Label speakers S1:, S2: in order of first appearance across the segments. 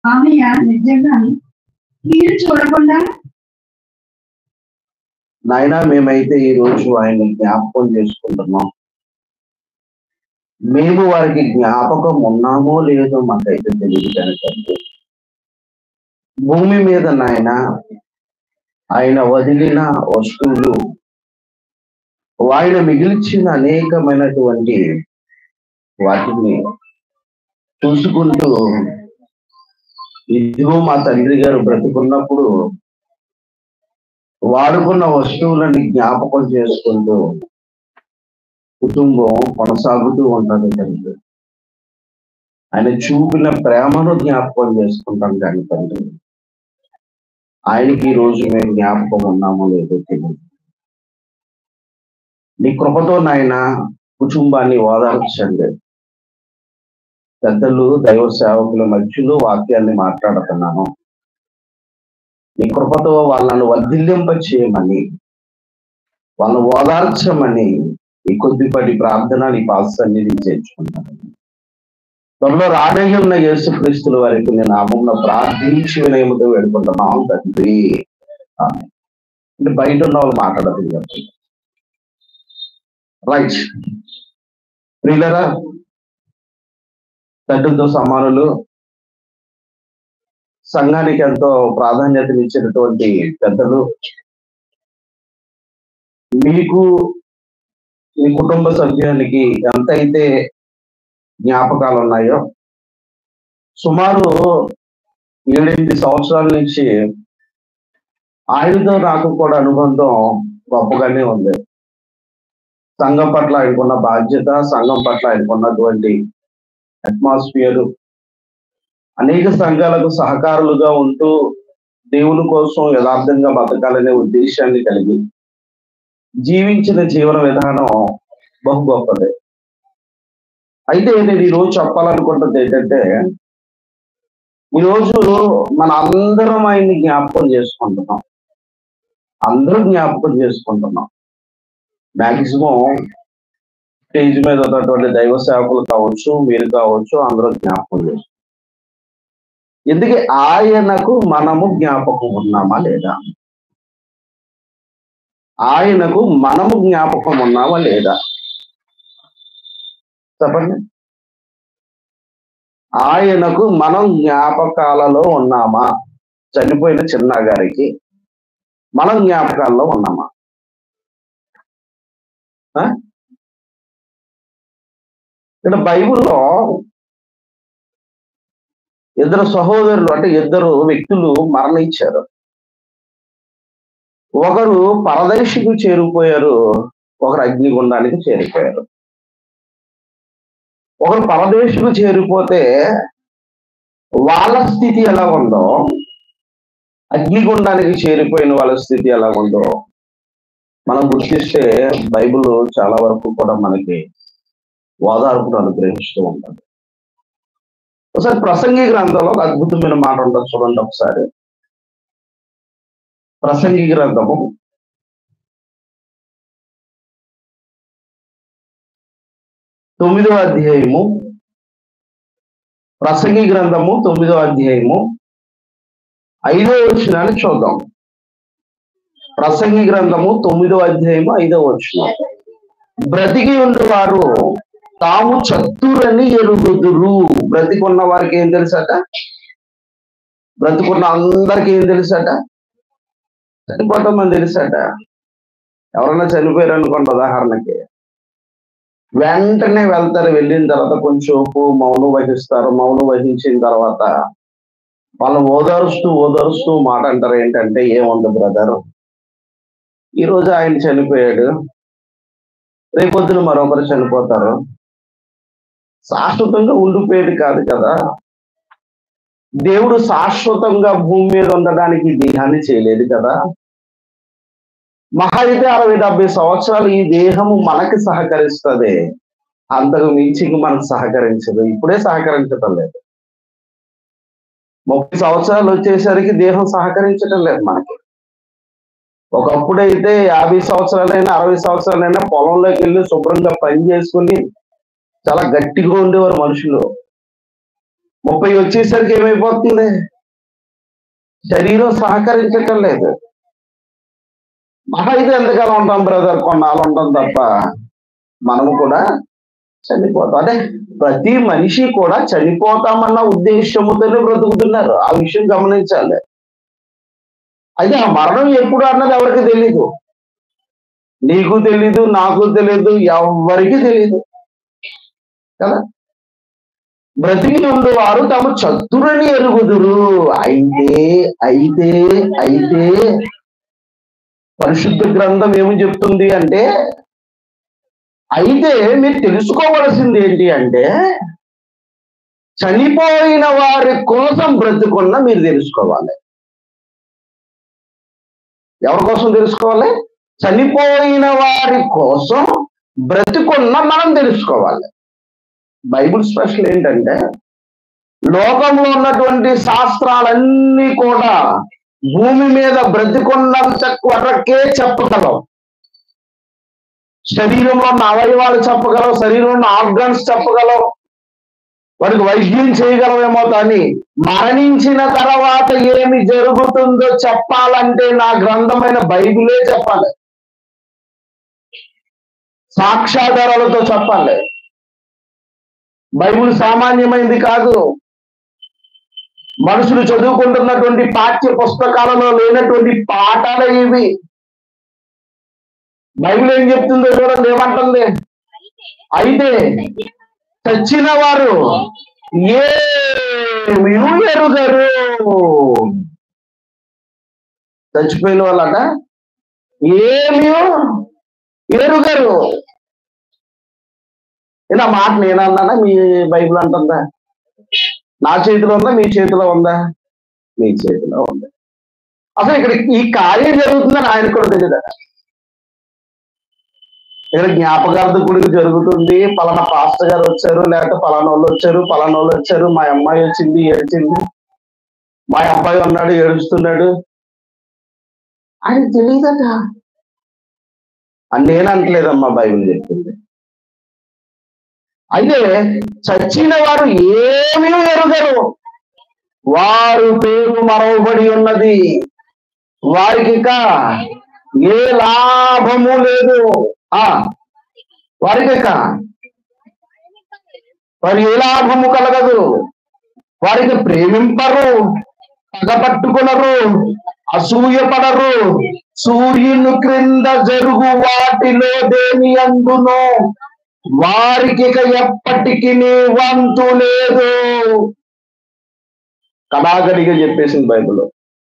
S1: మామయ్య నిజంగా మీరు చూడకుండా
S2: నాయన మేమైతే ఈ రోజు ఆయన జ్ఞాపకం చేసుకుంటున్నాం మేము వారికి జ్ఞాపకం ఉన్నామో లేదో మాకైతే తెలియదు కనుక భూమి మీద నాయన ఆయన వదిలిన వస్తువులు ఆయన మిగిల్చిన అనేకమైనటువంటి వాటిని చూసుకుంటూ ఇదిగో మా తండ్రి గారు బ్రతుకున్నప్పుడు వాడుకున్న వస్తువులని జ్ఞాపకం చేసుకుంటూ కుటుంబం కొనసాగుతూ ఉంటుంది తండ్రి ఆయన చూపిన ప్రేమను జ్ఞాపకం చేసుకుంటాం కానీ తండ్రి ఆయనకి ఈ రోజు మేము జ్ఞాపకం ఉన్నామో లేదో తెలియదు నీ కృపతో నాయన కుటుంబాన్ని ఓదార్చండి పెద్దలు దైవ సేవకుల మధ్యలో వాక్యాన్ని మాట్లాడుతున్నాను నీ కృపతో వాళ్ళను వర్ధిల్లింప చేయమని వాళ్ళను ఓదార్చమని ఈ కొద్దిపాటి ప్రార్థన నీ పాసన్నిధి చేర్చుకుంటాను త్వరలో రానయ్య ఉన్న యేసుక్రీస్తుల వారికి నేను నామంలో ప్రార్థించి వినయముతో వేడుకుంటున్నాను తండ్రి ఆమేన్. అంటే బయట ఉన్న వాళ్ళు మాట్లాడదు చెప్పండి రైట్ ప్రియులరా తండ్రితో సమానులు సంఘానికి ఎంతో ప్రాధాన్యతనిచ్చినటువంటి పెద్దలు మీకు మీ కుటుంబ సభ్యునికి ఎంతైతే జ్ఞాపకాలు ఉన్నాయో సుమారు ఏడెనిమిది సంవత్సరాల నుంచి ఆయనతో నాకు కూడా అనుబంధం గొప్పగానే ఉంది సంఘం పట్ల ఆయనకున్న బాధ్యత సంఘం పట్ల ఆయనకున్నటువంటి అట్మాస్ఫియర్ అనేక సంఘాలకు సహకారులుగా ఉంటూ దేవుని కోసం యథార్థంగా బతకాలనే ఉద్దేశాన్ని కలిగి జీవించిన జీవన విధానం బహు గొప్పది అయితే నేను ఈరోజు చెప్పాలనుకుంటుంది ఏంటంటే ఈరోజు మన అందరం ఆయన్ని జ్ఞాపకం చేసుకుంటున్నాం అందరూ జ్ఞాపకం చేసుకుంటున్నాం మాక్సిమం స్టేజ్ మీద ఉన్నటువంటి దైవ సేవకులు కావచ్చు మీరు కావచ్చు అందరూ జ్ఞాపకం చేసుకుంటాం ఎందుకు ఆయనకు మనము జ్ఞాపకం ఉన్నామా లేదా ఆయనకు మనము జ్ఞాపకం ఉన్నామా లేదా చెప్పండి ఆయనకు మనం జ్ఞాపకాలలో ఉన్నామా చనిపోయిన చిన్న గారికి మనం జ్ఞాపకాల్లో ఉన్నామా ఆ? ఇక్కడ బైబిల్లో ఇద్దరు సహోదరులు అంటే ఇద్దరు వ్యక్తులు మరణించారు ఒకరు పరదేశికి చేరిపోయారు ఒకరు అగ్నిగుండానికి చేరిపోయారు ఒకరు పరదేశుకు చేరిపోతే వాళ్ళ స్థితి ఎలా ఉందో అగ్నిగుండానికి చేరిపోయిన వాళ్ళ స్థితి ఎలా ఉందో మనం గుర్తిస్తే బైబిల్ చాలా వరకు కూడా మనకి ఓదార్పును అనుగ్రహిస్తూ ఉంటుంది ఒకసారి ప్రసంగి గ్రంథంలో ఒక అద్భుతమైన మాట ఉంటుంది చూడండి ఒకసారి ప్రసంగి గ్రంథము తొమ్మిదో అధ్యాయము ప్రసంగి గ్రంథము తొమ్మిదో అధ్యాయము ఐదో వచనాన్ని చూద్దాం ప్రసంగి గ్రంథము తొమ్మిదో అధ్యాయము ఐదో వచనం బ్రతికి ఉండేవారు తాము చతురని ఎరుగుదురు బ్రతికున్న వారికి ఏం తెలుసట బ్రతికున్న అందరికి ఏం తెలుసట చనిపోవటం అని తెలుసట ఎవరన్నా చనిపోయారు అనుకోండి ఉదాహరణకి వెంటనే వెళ్తారు వెళ్ళిన తర్వాత కొంచెంసేపు మౌనం వహిస్తారు మౌనం వహించిన తర్వాత వాళ్ళు ఓదారుస్తూ ఓదారుస్తూ మాట అంటారు ఏంటంటే ఏముంది బ్రదర్ ఈ రోజు ఆయన చనిపోయాడు రేపొద్దున మరొకరు చనిపోతారు శాశ్వతంగా ఉండిపోయేది కాదు కదా దేవుడు శాశ్వతంగా భూమి మీద ఉండడానికి దేహాన్ని చేయలేదు కదా మహా అయితే అరవై డెబ్బై సంవత్సరాలు ఈ దేహము మనకి సహకరిస్తుంది అంతకు మించి ఇంక మనకు సహకరించదు ఇప్పుడే సహకరించటం లేదు ముప్పై సంవత్సరాలు వచ్చేసరికి దేహం సహకరించటం లేదు మనకి ఒకప్పుడైతే యాభై సంవత్సరాలైనా అరవై సంవత్సరాలైనా పొలంలోకి వెళ్ళి శుభ్రంగా పని చేసుకుని చాలా గట్టిగా ఉండేవారు మనుషులు ముప్పై వచ్చేసరికి ఏమైపోతుంది శరీరం సహకరించటం లేదు మహా ఇది ఎంతకాలం ఉంటాం బ్రదర్ కొన్నాళ్ళు ఉంటాం తప్ప మనము కూడా చనిపోతాం అంటే ప్రతి మనిషి కూడా చనిపోతామన్న ఉద్దేశముతోనే బ్రతుకుతున్నారు ఆ విషయం గమనించాలి అయితే ఆ మరణం ఎప్పుడు అన్నది ఎవరికి తెలీదు నీకు తెలీదు నాకు తెలీదు ఎవరికి తెలీదు కదా బ్రతికి ఉండు వారు తమ చతురని ఎరుగుదురు అయితే అయితే అయితే పరిశుద్ధ గ్రంథం ఏమి చెప్తుంది అంటే అయితే మీరు తెలుసుకోవలసింది ఏంటి అంటే చనిపోయిన వారి కోసం బ్రతుకున్న మీరు తెలుసుకోవాలి ఎవరి కోసం తెలుసుకోవాలి చనిపోయిన వారి కోసం బ్రతుకున్న మనం తెలుసుకోవాలి బైబిల్ స్పెషల్ ఏంటంటే లోకంలో ఉన్నటువంటి శాస్త్రాలన్నీ కూడా భూమి మీద బ్రతికున్నంత వరకే చెప్పగలవు శరీరంలో ఉన్న అవయవాలు చెప్పగలవు శరీరంలో ఉన్న ఆర్గన్స్ చెప్పగలవు వాడికి వైద్యం చేయగలవేమో కానీ మరణించిన తర్వాత ఏమి జరుగుతుందో చెప్పాలంటే నా గ్రంథమైన బైబిలే చెప్పాలి సాక్ష్యాధారాలతో చెప్పాలి బైబిల్ సామాన్యమైంది కాదు మనుషులు చదువుకుంటున్నటువంటి పాఠ్య పుస్తకాలలో లేనటువంటి పాఠాలు ఇవి బైబిల్ ఏం చెప్తుందో చూడండి ఏమంటుంది అయితే చచ్చిన వారు ఏమీ ఎరుగరు చచ్చిపోయిన వాళ్ళట ఏమీ ఎరుగరు ఇలా మాట నేనన్నానా మీ బైబిల్ అంటుందా నా చేతిలో ఉందా మీ చేతిలో ఉందా మీ చేతిలో ఉంది అసలు ఇక్కడ ఈ కార్యం జరుగుతుందని ఆయన కూడా తెలియదు ఇక్కడ జ్ఞాపకార్థ గుడికి జరుగుతుంది పలానా పాస్టర్ గారు వచ్చారు లేకపోతే పలానా వాళ్ళు వచ్చారు పలానా వాళ్ళు వచ్చారు మా అమ్మాయి వచ్చింది ఏడ్చింది మా అబ్బాయి ఉన్నాడు ఏడుస్తున్నాడు ఆయన తెలియదట అని నేను అంటలేదమ్మా బైబిల్ చెప్పింది అయితే చచ్చిన వారు ఏమీ ఎరుగరు వారు పేరు మరవబడి ఉన్నది వారికి ఇక ఏ లాభము లేదు ఆ వారికి ఇక వారి ఏ లాభము కలగదు వారికి ప్రేమింపరు పగపట్టుకునరు అసూయపడరు సూర్యుని క్రింద జరుగు వాటిలో దేని అందును వారికి ఇక ఎప్పటికీ వంతు లేదు కడాగడిగా చెప్పేసింది బైబిల్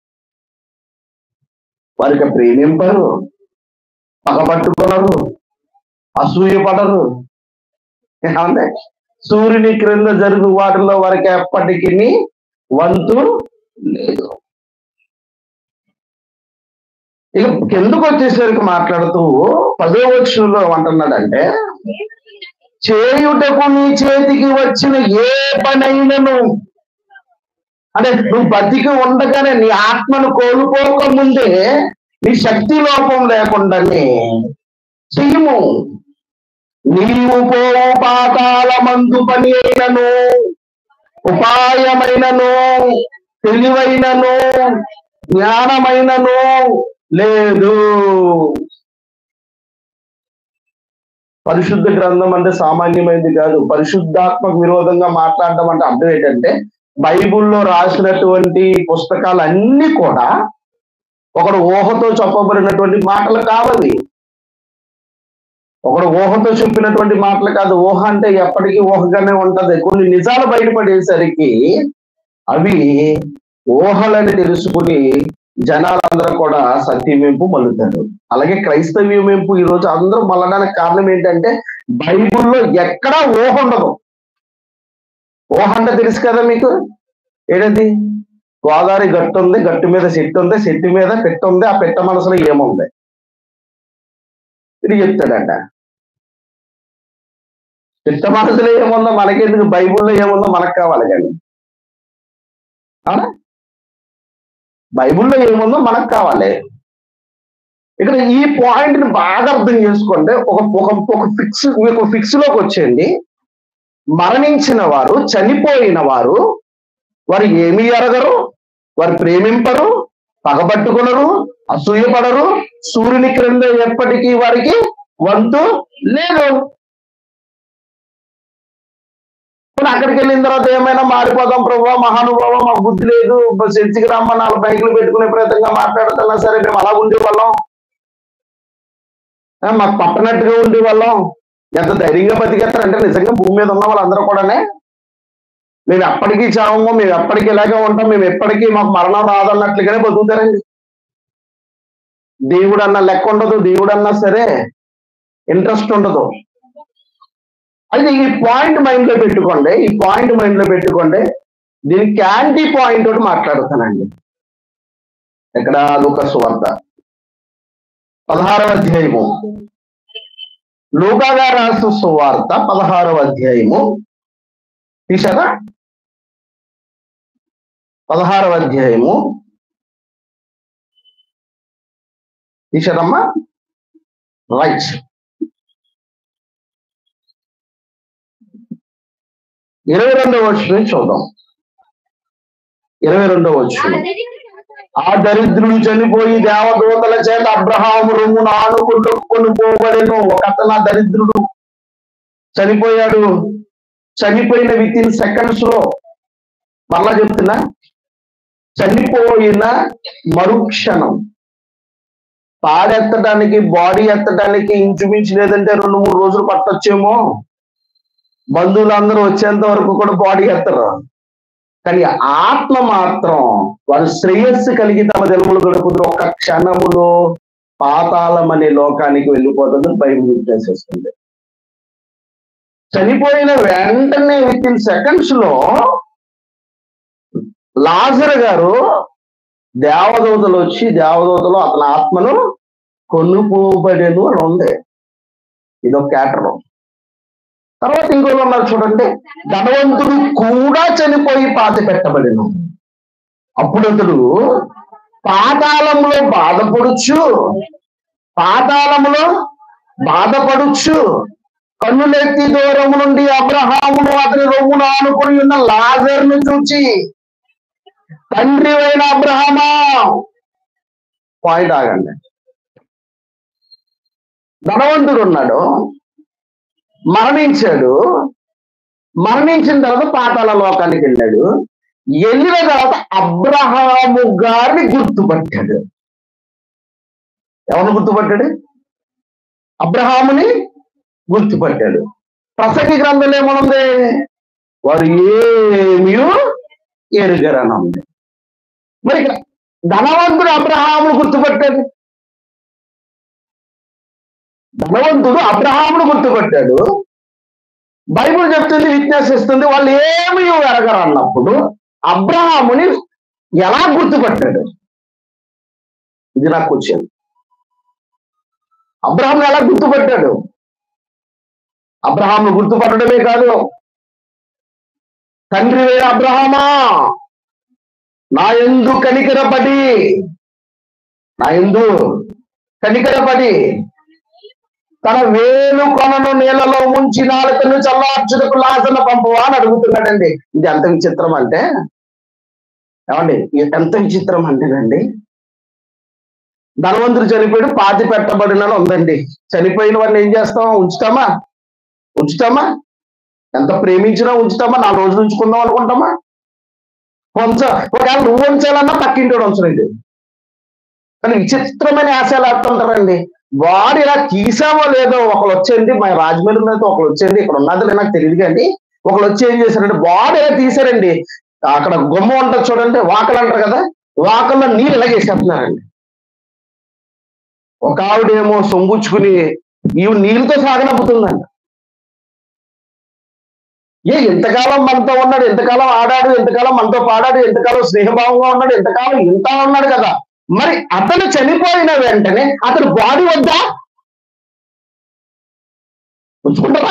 S2: వారికి ప్రేమింపరు పగపట్టుకునరు అసూయపడరు ఏమంటే సూర్యుని క్రింద జరుగు వాటిలో వారికి ఎప్పటికీ వంతు లేదు ఇక కిందకు వచ్చేసరికి మాట్లాడుతూ పదో వచ్చంలో ఏమంటున్నాడంటే చేయుటకు నీ చేతికి వచ్చిన ఏ పనైనను అంటే నువ్వు బతికి ఉండగానే నీ ఆత్మను కోల్పోక ముందే నీ శక్తి లోపం లేకుండానే చెయ్యము నీవు పోవు పాతాల మందు పని అయినను ఉపాయమైనను తెలివైనను జ్ఞానమైనను లేదు పరిశుద్ధ గ్రంథం అంటే సామాన్యమైనది కాదు పరిశుద్ధాత్మకు విరోధంగా మాట్లాడడం అంటే అర్థం ఏంటంటే బైబిల్లో రాసినటువంటి పుస్తకాలు అన్ని కూడా ఒకడు ఊహతో చెప్పబడినటువంటి మాటలు కావవి ఒకడు ఊహతో చెప్పినటువంటి మాటలు కాదు ఊహ అంటే ఎప్పటికీ ఊహగానే ఉంటది కొన్ని నిజాలు బయటపడేసరికి అవి ఊహలని తెలుసుకుని జనాలందరూ కూడా సత్యమేంపు మల్లుతారు అలాగే క్రైస్తవ్యమేంపు ఈ రోజు అందరూ మళ్ళడానికి కారణం ఏంటంటే బైబిల్లో ఎక్కడా ఊహ ఉండదు ఊహ అంటే తెలుసు కదా మీకు ఏంటది గోదావరి గట్టు ఉంది గట్టు మీద చెట్టు ఉంది చెట్టు మీద పెట్ట ఉంది ఆ పెట్ట మనసులో ఏముంది ఇది చెప్తాడంట పెట్ట మనసులో ఏముందో మనకెందుకు బైబిల్లో ఏముందో మనకు కావాలి కానీ అవునా బైబిల్లో ఏముందో మనకు కావాలి ఇక్కడ ఈ పాయింట్ ని బాగా అర్థం చేసుకోండి ఒక ఒక ఒక ఫిక్స్ మీకు ఫిక్స్ లోకి వచ్చేయండి మరణించిన వారు చనిపోయిన వారు వారు ఏమి ఎరగరు వారు ప్రేమింపరు పగబట్టుకునరు అసూయపడరు సూర్యుని క్రింద ఎప్పటికీ వారికి వంతు లేదు ఇప్పుడు అక్కడికి వెళ్ళిన తర్వాత ఏమైనా మారిపోదాం ప్రభావ మహానుభావం మాకు బుద్ధి లేదు చర్చికి రమ్మని నాలుగు బైకులు పెట్టుకునే ప్రయత్నంగా మాట్లాడుతున్నా సరే మేము అలా ఉండేవాళ్ళం ఆ, మాకు పట్టనట్టుగా ఉండేవాళ్ళం ఎంత ధైర్యంగా బతికేస్తారంటే నిజంగా భూమి మీద ఉన్న వాళ్ళందరూ కూడానే మేము ఎప్పటికీ చావము మేము ఎప్పటికీ ఇలాగే ఉంటాం మేము ఎప్పటికీ మాకు మరణం రాదన్నట్లుగానే బతుకుతారండి దేవుడు అన్న లెక్క ఉండదు దేవుడు అన్నా సరే ఇంట్రెస్ట్ ఉండదు అయితే ఈ పాయింట్ మైండ్ లో పెట్టుకోండి ఈ పాయింట్ మైండ్ లో పెట్టుకోండి దీనికి క్యాంటీ పాయింట్ ఒకటి మాట్లాడుతానండి ఇక్కడ లూకస్ వార్త పదహారవ అధ్యాయము లూకాగా రాసిన సువార్త పదహారవ అధ్యాయము తీసారా పదహారవ అధ్యాయము తీసారమ్మా రైట్ ఇరవై రెండవ వచ్చిన చూద్దాం ఇరవై రెండవ వచ్చిన ఆ దరిద్రుడు చనిపోయి దేవదూతల చేత అబ్రహాము రొమ్మును ఆనుకుంటుకొని పోబడెను ఒక అతను ఆ దరిద్రుడు చనిపోయాడు చనిపోయిన విత్ ఇన్ సెకండ్స్ లో మరలా చెప్తున్నా చనిపోయిన మరుక్షణం పాడెత్తడానికి బాడీ ఎత్తడానికి ఇంచుమించు లేదంటే రెండు మూడు రోజులు పట్టొచ్చేమో బంధువులందరూ వచ్చేంత వరకు కూడా బాడీ ఎత్తరు కానీ ఆత్మ మాత్రం వారు శ్రేయస్సు కలిగి తమ జన్మలు గడుపుతూ ఒక్క క్షణములో పాతాళం అనే లోకానికి వెళ్ళిపోతుంది బైబిల్ చేసేస్తుంది చనిపోయిన వెంటనే విత్ ఇన్ సెకండ్స్ లో లాజర్ గారు దేవదూతలు వచ్చి దేవదూతలు అతని ఆత్మను కొనుక్కోబడేను అని ఉంది ఇదొక క్యాటర్ తర్వాత ఇంకోళ్ళు ఉన్నారు చూడండి ధనవంతుడు కూడా చనిపోయి పాతి పెట్టబడిను అప్పుడు అతడు పాతాళంలో బాధపడుచు పాతాళంలో బాధపడుచు కన్నులెత్తి దూరం నుండి అబ్రహామును అతని రొమ్మును ఆనుకుని ఉన్న లాజర్ను చూచి తండ్రి అయిన అబ్రహమా పాయింట్ ఆగండి ధనవంతుడు ఉన్నాడు మరణించాడు మరణించిన తర్వాత పాతాళ లోకానికి వెళ్ళాడు వెళ్ళిన తర్వాత అబ్రహాము గారిని గుర్తుపట్టాడు ఎవరిని గుర్తుపట్టాడు అబ్రహాముని గుర్తుపట్టాడు ప్రసంగి గ్రంథంలో ఏమనుంది వారు ఏమీ ఎరుగరని ఉంది మరి ఇక్కడ ధనవంతుడు అబ్రహామును గుర్తుపట్టాడు ధనవంతుడు అబ్రహామును గుర్తుపట్టాడు బైబిల్ చెప్తుంది విజ్ఞాస్ ఇస్తుంది వాళ్ళు ఏమి ఎరగరు అన్నప్పుడు అబ్రహాముని ఎలా గుర్తుపట్టాడు ఇది నాకు వచ్చింది అబ్రహాం ఎలా గుర్తుపట్టాడు అబ్రహాంను గుర్తుపట్టడమే కాదు తండ్రి వేరే అబ్రహామా నా ఎందు కనికరపడి నా ఎందు కనికరపడి తన వేలు కొనను నీళ్ళలో ముంచి నాలుకను చల్లార్చుటకు లాసన పంపవా అని అడుగుతున్నాడండి ఇది ఎంత విచిత్రం అంటే ఏమండి ఇది ఎంత విచిత్రం అంటేనండి ధనవంతుడు చనిపోయాడు పాతి పెట్టబడినని ఉందండి చనిపోయిన వాడిని ఏం చేస్తాం ఉంచుతామా ఉంచుతామా ఎంత ప్రేమించినా ఉంచుతామా నాలుగు రోజులు ఉంచుకుందాం అనుకుంటామా ఉంచ ఒకవేళ నువ్వు ఉంచాలన్నా పక్కింటోడు ఉంచరండి కానీ విచిత్రమైన ఆశలు ఆడుతుంటారండి వాడు ఇలా తీసామో లేదో ఒకళ్ళు వచ్చేయండి మా రాజమండ్రి మీద ఒకళ్ళు వచ్చేయండి ఇక్కడ ఉన్నది నాకు తెలియదు కానీ ఒకళ్ళు వచ్చి ఏం చేశారంటే వాడు ఇలా తీశారండి అక్కడ గుమ్మ ఉంటుంది చూడండి వాకలు అంటారు కదా వాకల్లో నీళ్ళు ఇలా వేసేస్తున్నారండి ఒక ఆవిడేమో సొంగుచ్చుకుని ఈ నీళ్ళతో సాగనప్పుతుందండి ఏ ఎంతకాలం మనతో ఉన్నాడు ఎంతకాలం ఆడాడు ఎంతకాలం మనతో పాడాడు ఎంతకాలం స్నేహభావంగా ఉన్నాడు ఎంతకాలం ఇంత ఉన్నాడు కదా మరి అతను చనిపోయిన వెంటనే అతను బాడీ వద్దా ఉంచుకుంటారా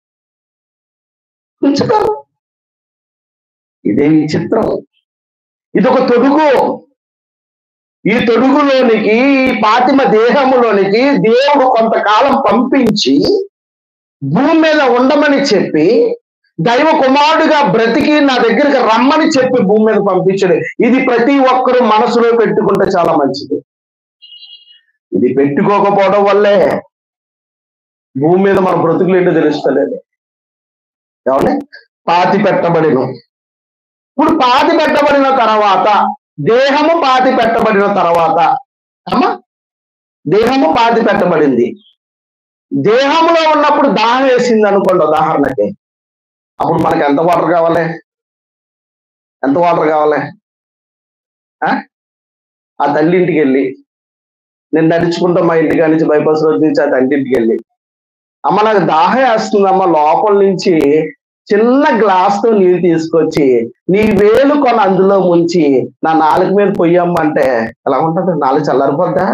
S2: ఉంచుతారు ఇదే విచిత్రం ఇది ఒక తొడుగు ఈ తొడుగులోనికి ఈ పాతిమ దేహములోనికి దేవుడు కొంతకాలం పంపించి భూమి మీద ఉండమని చెప్పి దైవ కుమారుడిగా బ్రతికి నా దగ్గరికి రమ్మని చెప్పి భూమి మీద పంపించాడు ఇది ప్రతి ఒక్కరూ మనసులో పెట్టుకుంటే చాలా మంచిది ఇది పెట్టుకోకపోవడం వల్లే భూమి మీద మన బ్రతుకులు ఏంటో తెలుస్తలేదు ఏమండి పాతి పెట్టబడిన ఇప్పుడు పాతి పెట్టబడిన తర్వాత దేహము పాతి పెట్టబడిన తర్వాత అమ్మా దేహము పాతి పెట్టబడింది దేహంలో ఉన్నప్పుడు దాహం వేసింది అనుకోండి ఉదాహరణకి అప్పుడు మనకి ఎంత వాటర్ కావాలి ఎంత వాటర్ కావాలి ఆ? ఆ తల్లి ఇంటికి వెళ్ళి నేను నడుచుకుంటా మా ఇంటికి నుంచి బైపాస్ రోడ్ నుంచి ఆ తల్లి ఇంటికి వెళ్ళి అమ్మ నాకు దాహం వేస్తుందమ్మ లోపల నుంచి చిన్న గ్లాస్ తో నీళ్ళు తీసుకొచ్చి నీ వేలు కొన అందులో ముంచి నా నాలుగు మీద పొయ్యమ్మంటే ఎలా ఉంటుంది నాలుగు చల్లారిపోద్దా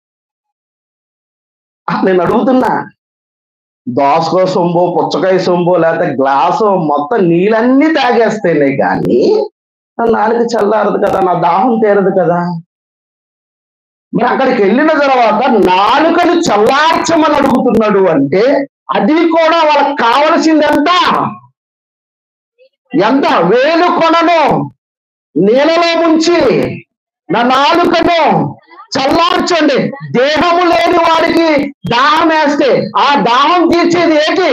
S2: ఆ, నేను అడుగుతున్నా దోసకో సొంబో పుచ్చకాయ సొంబో లేకపోతే గ్లాసు మొత్తం నీళ్ళన్నీ తాగేస్తేనే కానీ నా నాలుగు చల్లారదు కదా నా దాహం తీరదు కదా మరి అక్కడికి వెళ్ళిన తర్వాత నాలుకను చల్లార్చమని అడుగుతున్నాడు అంటే అది కూడా వాళ్ళకి కావలసింది ఎంత ఎంత వేలు కొనను నీళ్ళలో ముంచి నా నాలుకను చల్లార్చండి దేహము లేని వాడికి దాహం వేస్తే ఆ దాహం తీర్చేది ఏంటి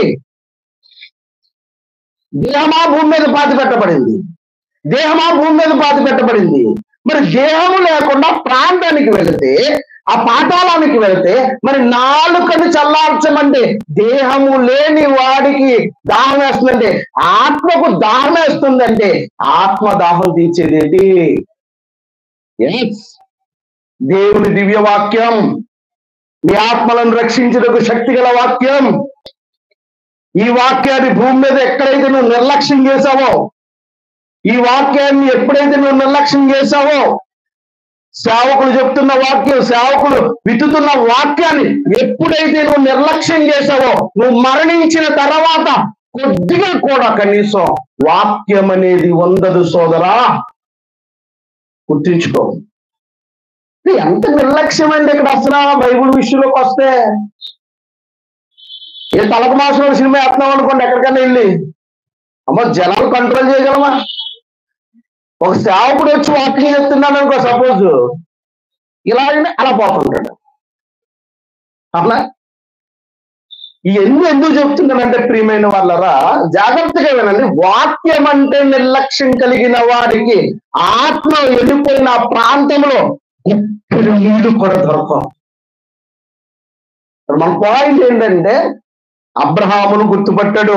S2: దేహమా భూమి మీద పాతి పెట్టబడింది దేహమా భూమి మీద పాతి పెట్టబడింది మరి దేహము లేకుండా ప్రాంతానికి వెళితే ఆ పాతాళానికి వెళితే మరి నాలుకను చల్లార్చమంటే దేహము లేని వాడికి దాహం వేస్తుందంటే ఆత్మకు దాహం వేస్తుందంటే ఆత్మ దాహం తీర్చేదేంటి Yes. దేవుని దివ్య వాక్యం నీ ఆత్మలను రక్షించుటకు శక్తి గల వాక్యం ఈ వాక్యాన్ని భూమి మీద ఎక్కడైతే నువ్వు నిర్లక్ష్యం చేశావో ఈ వాక్యాన్ని ఎప్పుడైతే నువ్వు నిర్లక్ష్యం చేశావో సేవకులు చెప్తున్న వాక్యం సేవకులు విత్తుతున్న వాక్యాన్ని ఎప్పుడైతే నువ్వు నిర్లక్ష్యం చేశావో నువ్వు మరణించిన తర్వాత కొద్దిగా కూడా కనీసం వాక్యం అనేది ఉండదు సోదరా గుర్తించుకో ఇది ఎంత నిర్లక్ష్యమైంది ఇక్కడ అసలు బైబుల్ విషయంలోకి వస్తే ఏ తలకు మాసం సినిమా వేస్తున్నాం అనుకోండి ఎక్కడికైనా వెళ్ళి అమ్మ జనాలు కంట్రోల్ చేయగలమా ఒక సేవకుడు వచ్చి వాకింగ్ చెప్తున్నాను అనుకో సపోజ్ ఇలాగనే అలా పోతుంటాడు అవునా ఇవన్నీ ఎందుకు చెప్తున్నానంటే ప్రియమైన వాళ్ళరా జాగ్రత్తగా వినండి వాక్యం అంటే నిర్లక్ష్యం కలిగిన వారికి ఆత్మ వెళ్ళిపోయిన ఆ ప్రాంతంలో ఇప్పుడు నీళ్లు కూడా దొరకవు మరి మన పాయింట్ ఏంటంటే అబ్రహామును గుర్తుపట్టాడు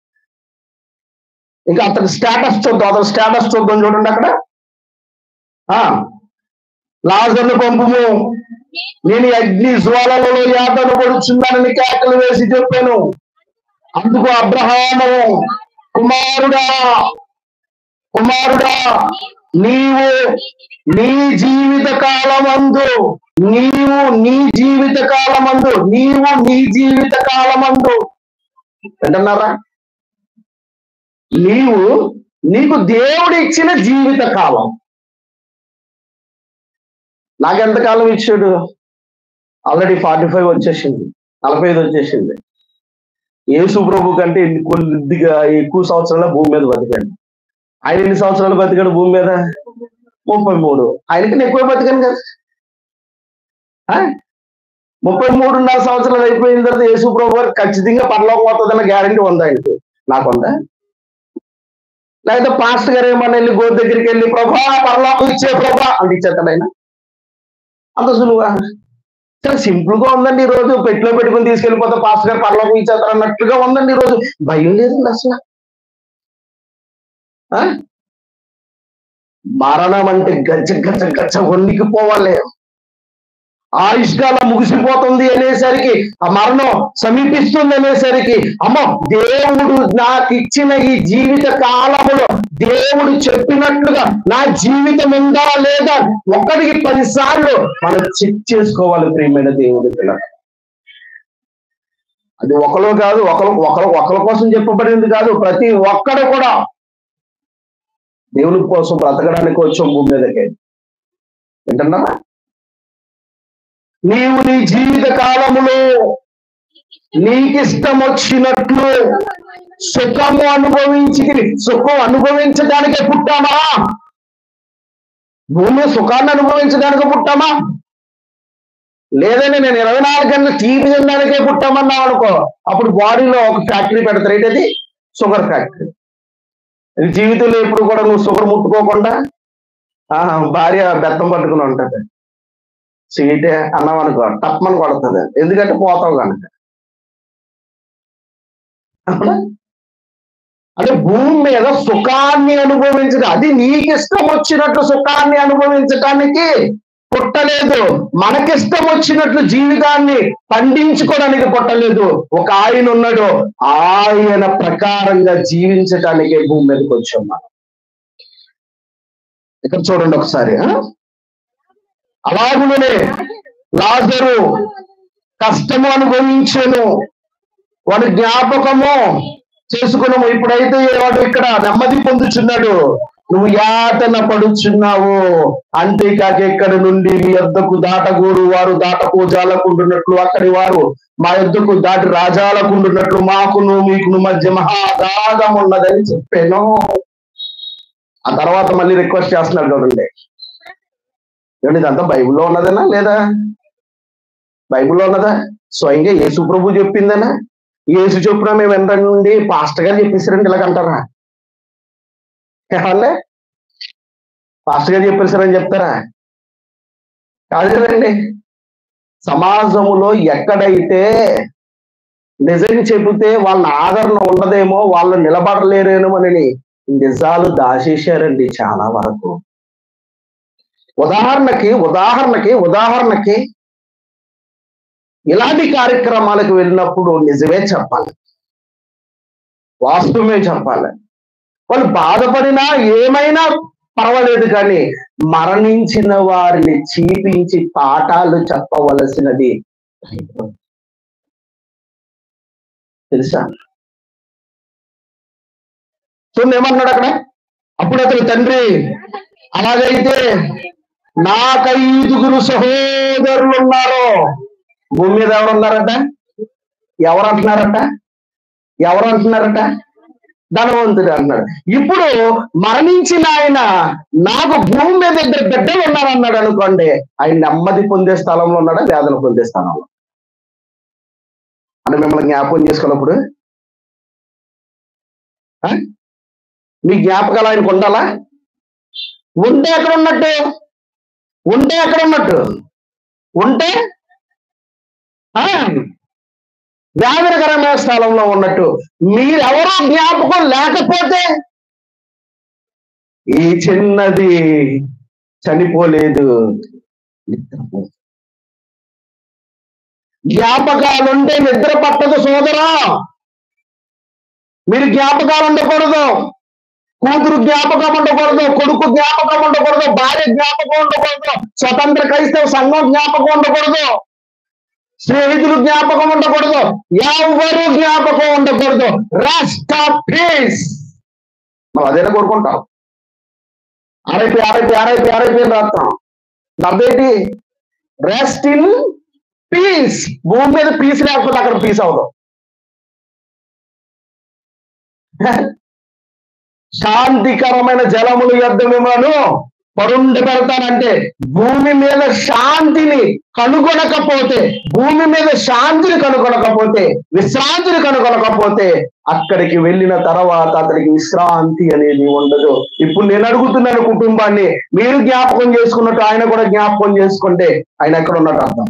S2: ఇంకా అతని స్టేటస్ చూద్దాం అతని స్టేటస్ చూద్దాం చూడండి అక్కడ ఆ లాజర్ను పంపుము నేను ఈ అగ్ని జ్వాలలో యాతను పడుచున్నానని కేకలు వేసి చెప్పాను అందుకు అబ్రహాము కుమారుడా కుమారుడా నీవు నీ జీవిత కాలమందు నీవు నీ జీవిత కాలమందు నీవు నీ జీవిత కాలమందు వింటున్నారా నీవు నీకు దేవుడు ఇచ్చిన జీవిత కాలం నాకెంత కాలం ఇచ్చాడు ఆల్రెడీ ఫార్టీ ఫైవ్ వచ్చేసింది నలభై ఐదు వచ్చేసింది యేసు ప్రభు కంటే ఎన్ని కొద్దిగా ఎక్కువ సంవత్సరాల భూమి మీద బతికాడు ఆయన ఎన్ని సంవత్సరాలు బతికాడు భూమి మీద ముప్పై మూడు ఆయనకి ఎక్కువ బతికాను కదా ఆ? ముప్పై మూడున్నర సంవత్సరాలు అయిపోయిన తర్వాత యేసు ప్రభు గారు ఖచ్చితంగా పరలోకం వస్తుందన్న గ్యారంటీ ఉందా ఆయనకి నాకుందా లేకపోతే పాస్టర్ గారు ఏమన్నా వెళ్ళి గోరు దగ్గరికి వెళ్ళి ప్రభా పరలోకం ఇచ్చే ప్రభా అంటే ఇచ్చేస్తాడు ఆయన అంత సులువా చాలా సింపుల్ గా ఉందండి ఈ రోజు పెట్టిలో పెట్టుకుని తీసుకెళ్ళిపోతే పాస్టర్ గారు పరలోకం ఇచ్చేస్తారు అన్నట్టుగా ఉందండి ఈ రోజు భయం లేదండి అసలు ఆ? మరణం అంటే గచ్చ గచ్చ గచ్చ వణికిపోవాలి ఆయుష్కాలం ముగిసిపోతుంది అనేసరికి ఆ మరణం సమీపిస్తుంది అనేసరికి అమ్మో దేవుడు నాకు ఇచ్చిన ఈ జీవిత కాలములో దేవుడు చెప్పినట్లుగా నా జీవితం ఉందా లేదా ఒకటికి పది సార్లు మనం చెక్ చేసుకోవాలి ప్రియమైన దేవుడి పిల్ల అది ఒకరు కాదు ఒకరు ఒకరు ఒకరి కోసం చెప్పబడింది కాదు ప్రతి ఒక్కడు కూడా దేవుని కోసం బ్రతకడానికి వచ్చాం భూమి మీదకి వింటున్నారా నీవు నీ జీవిత కాలములో నీకిష్టం వచ్చినట్లు సుఖము అనుభవించి సుఖం అనుభవించడానికే పుట్టామా భూమి మీద సుఖాన్ని అనుభవించడానికి పుట్టామా లేదండి నేను ఇరవై నాలుగు గంటలు టీవీ తినడానికే పుట్టామన్నావు అనుకో అప్పుడు బాడీలో ఒక ఫ్యాక్టరీ పెడతారు ఏంటది షుగర్ ఫ్యాక్టరీ నీ జీవితంలో ఎప్పుడు కూడా నువ్వు షుగర్ ముట్టుకోకుండా ఆ, భార్య బెత్తం పట్టుకుని ఉంటది స్వీటే అన్నం అనుకో టప్మని కొడుతుంది ఎందుకంటే పోతావు కనుక అవునా? అంటే భూమి మీద సుఖాన్ని అనుభవించడం అది నీకు ఇష్టం వచ్చినట్టు సుఖాన్ని అనుభవించటానికి పుట్టలేదు మనకిష్టం వచ్చినట్లు జీవితాన్ని పండించుకోవడానికి పుట్టలేదు ఒక ఆయన ఉన్నాడు ఆయన ప్రకారంగా జీవించటానికే భూమి మీదకి వచ్చాం మనం ఇక్కడ చూడండి ఒకసారి ఆ? అలాగునే లాజరు కష్టము అనుభవించను వాడి జ్ఞాపకము చేసుకున్నాము ఇప్పుడైతే వాడు ఇక్కడ నెమ్మది పొందుచున్నాడు నువ్వు యాతన పడుచున్నావు అంతేకాక ఇక్కడ నుండి మీ యొద్దకు దాటగూరు వారు దాటపోజాలకుంటున్నట్లు అక్కడి వారు మా యొద్దకు దాటి రాజాలకుంటున్నట్లు మాకును మీకును మధ్య మహాగాధం ఉన్నదని చెప్పాను ఆ తర్వాత మళ్ళీ రిక్వెస్ట్ చేస్తున్నాడు చూడండి ఏమండి ఇదంతా బైబిల్లో ఉన్నదేనా లేదా బైబిల్లో ఉన్నదా స్వయంగా యేసు ప్రభు చెప్పిందనా యేసు చెప్పినా మేము వెంటండి పాస్టర్ గారు చెప్పేసారండి ఇలాగంటారా ఏమన్నా పాస్టర్ గారు చెప్పేసారని చెప్తారా కాదు కదండి సమాజములో ఎక్కడైతే నిజం చెబితే వాళ్ళ ఆదరణ ఉండదేమో వాళ్ళు నిలబడలేరేమో అని నిజాలు దాచేశారండి చాలా వరకు ఉదాహరణకి ఉదాహరణకి ఉదాహరణకి ఇలాంటి కార్యక్రమాలకు వెళ్ళినప్పుడు నిజమే చెప్పాలి వాస్తవమే చెప్పాలి వాళ్ళు బాధపడినా ఏమైనా పర్వాలేదు కానీ మరణించిన వారిని చీపించి పాఠాలు చెప్పవలసినది తెలుసా చూడండి ఏమన్నాడు అక్కడ అప్పుడు అతని తండ్రి అలాగైతే నాకు ఐదుగురు సహోదరులు ఉన్నారు భూమి మీద ఎవరు ఉన్నారట ఎవరు అంటున్నారట ఎవరు అంటున్నారట ధనవంతుడు అంటున్నాడు ఇప్పుడు మరణించిన ఆయన నాకు భూమి మీద ఇద్దరు బిడ్డలు ఉన్నారన్నాడు అనుకోండి ఆయన నెమ్మది పొందే స్థలంలో ఉన్నాడా వేదన పొందే స్థలంలో అంటే మిమ్మల్ని జ్ఞాపకం చేసుకున్నప్పుడు ఆ? మీ జ్ఞాపకాలు ఆయనకు ఉండాలా ఉంటే ఎక్కడ ఉన్నట్టు ఉంటే ఎక్కడ ఉన్నట్టు ఉంటే ఆ, వ్యాధికరమైన స్థలంలో ఉన్నట్టు మీరెవరో జ్ఞాపకం లేకపోతే ఈ చిన్నది చనిపోలేదు నిద్రపో- జ్ఞాపకాలుంటే నిద్ర పట్టదు సోదరా మీరు జ్ఞాపకాలు ఉండకూడదు కూతురు జ్ఞాపకం ఉండకూడదు కొడుకు జ్ఞాపకం ఉండకూడదు భార్య జ్ఞాపకం ఉండకూడదు స్వతంత్ర క్రైస్తవ సంఘం జ్ఞాపకం ఉండకూడదు స్నేహితులు జ్ఞాపకం ఉండకూడదు ఎవరు జ్ఞాపకం ఉండకూడదు రెస్ట్ ఆఫ్ పీస్ మనం అదేనా కోరుకుంటాం ఆరైపి ఆరైపి ఆరైపి ఆరైపి అని రాస్తాం డబ్బేటి రెస్ట్ ఇన్ పీస్ భూమి మీద పీస్ లేకపోతే అక్కడ పీస్ అవదు శాంతికరమైన జలములు యొద్ద మిమ్మల్ని పరుండి పెడతానంటే భూమి మీద శాంతిని కనుగొనకపోతే భూమి మీద శాంతిని కనుగొనకపోతే విశ్రాంతిని కనుగొనకపోతే అక్కడికి వెళ్ళిన తర్వాత అతనికి విశ్రాంతి అనేది ఉండదు ఇప్పుడు నేను అడుగుతున్నాను కుటుంబాన్ని మీరు జ్ఞాపకం చేసుకున్నట్టు ఆయన కూడా జ్ఞాపకం చేసుకుంటే ఆయన ఎక్కడ ఉన్నట్టు అర్థం